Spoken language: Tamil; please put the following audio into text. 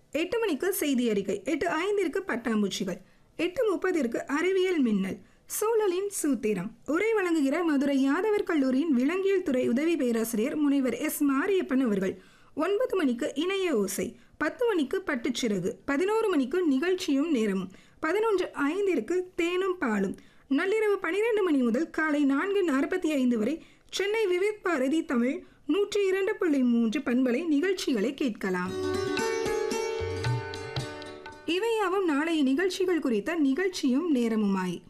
எட்டு மணிக்கு செய்தி அறிக்கை எட்டு ஐந்திற்கு பட்டாம்பூச்சிகள் எட்டு முப்பதிற்கு அறிவியல் மின்னல் சூழலின் சூத்திரம் உரை வழங்குகிற மதுரை யாதவர் கல்லூரியின் விலங்கியல் துறை உதவி பேராசிரியர் முனைவர் எஸ் மாரியப்பன் அவர்கள் ஒன்பது மணிக்கு இணைய ஓசை பத்து மணிக்கு பட்டுச்சிறகு பதினோரு மணிக்கு நிகழ்ச்சியும் நேரமும் பதினொன்று ஐந்திற்கு தேனும் பாலும் நள்ளிரவு பனிரெண்டு மணி முதல் காலை நான்கு நாற்பத்தி ஐந்து வரை சென்னை விவேக் பாரதி தமிழ் நூற்றி இரண்டு புள்ளி மூன்று பண்பலை நிகழ்ச்சிகளை கேட்கலாம் இவையாவும் நாளைய நிகழ்ச்சிகள் குறித்த நிகழ்ச்சியும் நேரமுமாய்